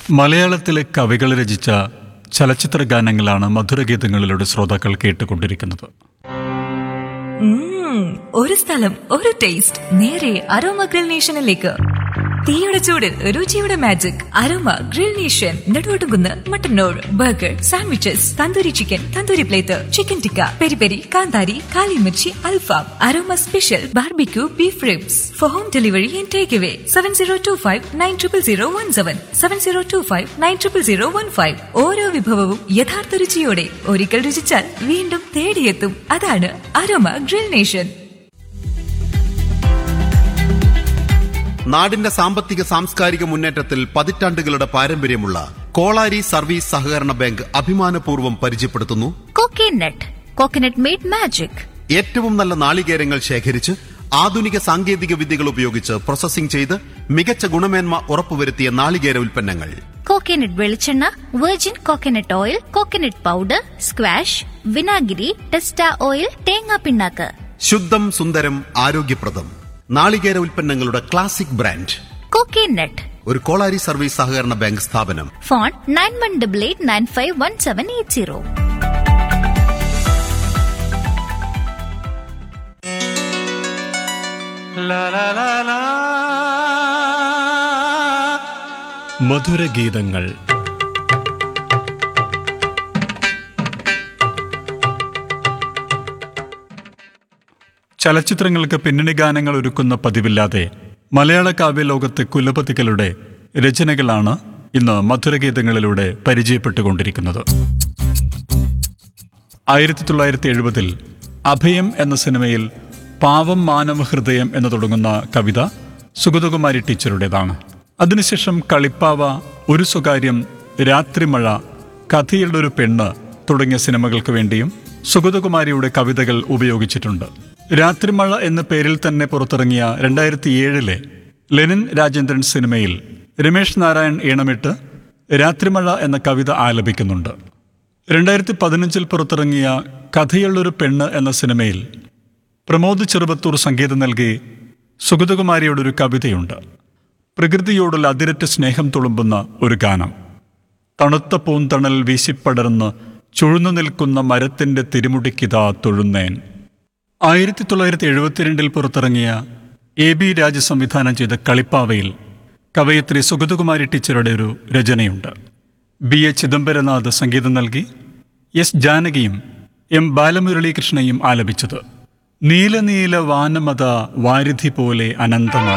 മലയാളത്തിലെ കവികൾ രചിച്ച ചലച്ചിത്ര ഗാനങ്ങളാണ് മധുരഗീതങ്ങളിലൂടെ ശ്രോതാക്കൾ കേട്ടുകൊണ്ടിരിക്കുന്നത് ഉം, ഒരു സ്ഥലം ഒരു ടേസ്റ്റ് നേരെ അരോമ ഗ്രിൽ നേഷനിലേക്ക് തീയുടെ ചൂടിൽ രുചിയുടെ magic aroma grill nation Neduvattukunnu Mattannur burger sandwiches tandoori chicken tandoori plate chicken tikka peri peri കാന്താരി കാലിമിർച്ചി അൽഫാം aroma special barbecue beef ribs for home delivery and take away seven zero two five nine triple zero one seven seven zero two five nine triple zero one five ഓരോ വിഭവവും യഥാർത്ഥ രുചിയോടെ ഒരിക്കൽ രുചിച്ചാൽ വീണ്ടും തേടിയെത്തും അതാണ് aroma grill nation നാടിന്റെ സാമ്പത്തിക സാംസ്കാരിക മുന്നേറ്റത്തിൽ പതിറ്റാണ്ടുകളുടെ പാരമ്പര്യമുള്ള കോളാരി സർവീസ് സഹകരണ ബാങ്ക് അഭിമാനപൂർവ്വം പരിചയപ്പെടുത്തുന്നു കോക്കനട്ട് കോക്കനട്ട് മെയ്ഡ് മാജിക് ഏറ്റവും നല്ല നാളികേരങ്ങൾ ശേഖരിച്ച് ആധുനിക സാങ്കേതിക വിദ്യകൾ ഉപയോഗിച്ച് പ്രോസസ്സിംഗ് ചെയ്ത് മികച്ച ഗുണമേന്മ ഉറപ്പുവരുത്തിയ നാളികേര ഉൽപ്പന്നങ്ങൾ കോക്കനട്ട് വെളിച്ചെണ്ണ virgin coconut oil coconut powder squash വിനാഗിരി ടെസ്റ്റ ഓയിൽ തേങ്ങാ പിണ്ണാക്ക് ശുദ്ധം സുന്ദരം ആരോഗ്യപ്രദം നാളികേര ഉൽപ്പന്നങ്ങളുടെ ക്ലാസിക് ബ്രാൻഡ് കോക്കനട്ട് ഒരു കോളാരി സർവീസ് സഹകരണ ബാങ്ക് സ്ഥാപനം phone nine one double eight nine five one seven eight zero മധുരഗീതങ്ങൾ ചലച്ചിത്രങ്ങൾക്ക് പിന്നണി ഗാനങ്ങൾ ഒരുക്കുന്ന പതിവില്ലാതെ മലയാള കാവ്യലോകത്തെ കുലപതികളുടെ രചനകളാണ് ഇന്ന് മധുരഗീതങ്ങളിലൂടെ പരിചയപ്പെട്ടുകൊണ്ടിരിക്കുന്നത് ആയിരത്തി തൊള്ളായിരത്തി എഴുപതിൽ അഭയം എന്ന സിനിമയിൽ പാവം മാനവ ഹൃദയം എന്ന് തുടങ്ങുന്ന കവിത സുഗതകുമാരി ടീച്ചറുടേതാണ് അതിനുശേഷം കളിപ്പാവ ഒരു സ്വകാര്യം രാത്രിമഴ കഥയുള്ളൊരു പെണ്ണ് തുടങ്ങിയ സിനിമകൾക്ക് വേണ്ടിയും സുഗതകുമാരിയുടെ കവിതകൾ ഉപയോഗിച്ചിട്ടുണ്ട് രാത്രിമഴ എന്ന പേരിൽ തന്നെ പുറത്തിറങ്ങിയ രണ്ടായിരത്തി ഏഴിലെ ലെനിൻ രാജേന്ദ്രൻ സിനിമയിൽ രമേഷ് നാരായൺ ഈണമിട്ട് രാത്രിമഴ എന്ന കവിത ആലപിക്കുന്നുണ്ട് രണ്ടായിരത്തി പതിനഞ്ചിൽ പുറത്തിറങ്ങിയ കഥയുള്ളൊരു പെണ്ണ് എന്ന സിനിമയിൽ പ്രമോദ് ചെറുപത്തൂർ സംഗീതം നൽകി സുഗതകുമാരിയുടെ ഒരു കവിതയുണ്ട് പ്രകൃതിയോടുള്ള അതിരറ്റ സ്നേഹം തുളുമ്പുന്ന ഒരു ഗാനം തണുത്ത പൂന്തണൽ വീശിപ്പടർന്ന് ചുഴുന്നു നിൽക്കുന്ന മരത്തിന്റെ തിരുമുടിക്കിതാ തൊഴുന്നേൻ ആയിരത്തി തൊള്ളായിരത്തി എഴുപത്തിരണ്ടിൽ പുറത്തിറങ്ങിയ എ ബി രാജ സംവിധാനം ചെയ്ത കളിപ്പാവയിൽ കവയത്രി സുഗതകുമാരി ടീച്ചറുടെ ഒരു രചനയുണ്ട് ബി എ ചിദംബരനാഥ് സംഗീതം നൽകി എസ് ജാനകിയും എം ബാലമുരളീകൃഷ്ണയും ആലപിച്ചത് നീല നീല വാനമത വാരിധി പോലെ അനന്തമായി